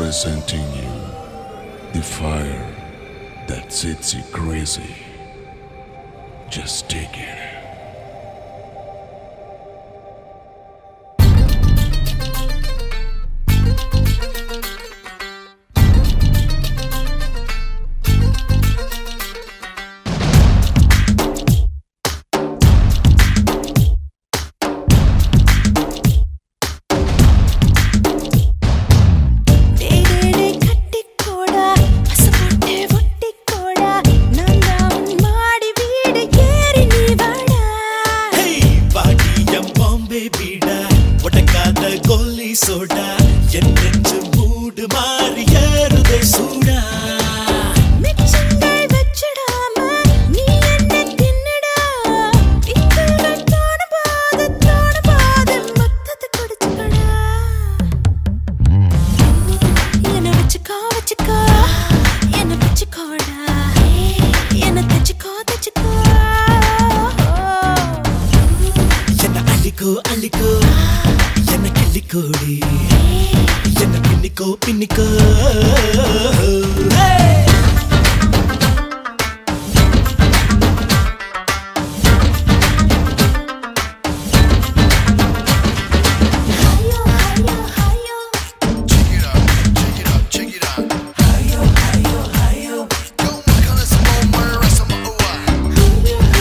presenting you the fire that sets you crazy. Just take it. டேடேடே கட்டிக்கோடா பசுபொட்டே ஒட்டிக்கோடா நான் தான் உன் மாடி வீடு ஏறி நீ வாடா பாட்டியம் பாம்பே பீடா உடக்காத கோலி சோடா என் நெஞ்சு மூடு மாறி ஏறுதே சூடா மிச்சங்கள் வச்சிடாம நீ என்ன தின்னுடா இக்கல்கள் தோண போது தோண போது மொத்தத்தை குடிச்சுக்கடா என்ன வச்சுக்கோ வச்சுக்கோ என்ன வச்சுக்கோடா என்ன தச்சுக்கோ தச்சுக்கோ என்ன அள்ளிக்கோ அள்ளிக்கோ என்ன கிள்ளிக்கோடி என்ன பின்னிக்கோ பின்னிக்கோ Hey! ஹையோ ஹையோ ஹையோ Check it out, check it out, check it out. Yo, my color, some more murder, some more why.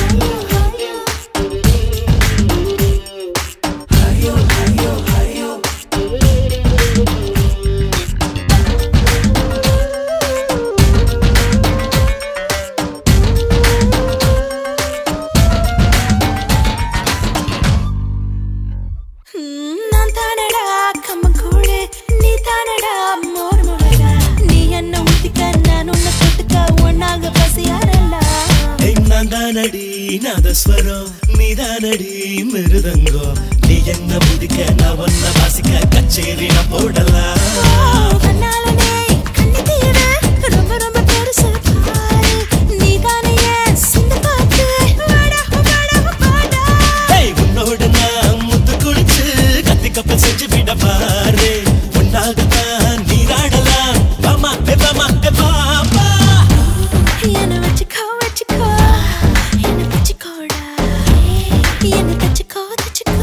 நான் தானடா கம்மங்கூழு நீ தானடா மோர் மிளகா நீ என்ன ஊத்திக்க நான் உன்னை தொட்டுக்க ஒன்னாக பசியாரல்லா ஏய், நான் தானடி நாதஸ்வரம் நீதானடி மிருதங்கம் நீ என்ன முதிக்க நான் ஒன்ன வாசிக்க கச்சேரி நான் போடலாம் கண்ணாலனே கண்ணி தீர ரொம்ப ரொம்ப பெருசு பாரு நீ தானே என் சிந்து பாத்து வாடா வாடா வாடா ஏய், உன்னோட நான் முத்து குடிச்சு கத்தி கப்பல் செஞ்சு விட பாரு உன்னாகத்தான் நீராடலாம் வாமா ஏ வாமா ஏ வாமா என்ன வச்சுக்கோ வச்சுக்கோ என்ன வச்சுக்கோடா என்ன தச்சுக்கோ தச்சுக்கோ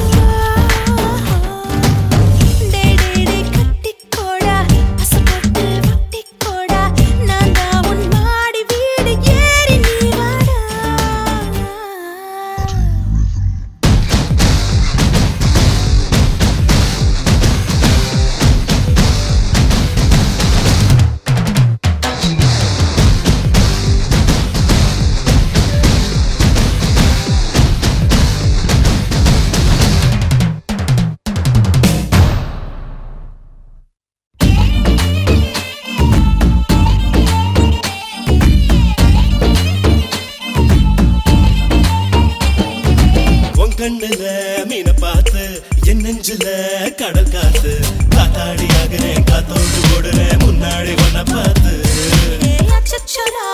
டே டே டே கட்டிக்கோடா பசுபொட்டு ஒட்டிக்கோடா நான் தான் உன் மாடி வீடு ஏறி நீ வாடா உன் கண்ணுல மீனை பார்த்து என் நெஞ்சுல கடல் காத்து காத்தாடி ஆகுறேன் காத்தோடு ஓடுறேன் முன்னாடி உன்னை பார்த்து ஏய் அச்சச்சோடா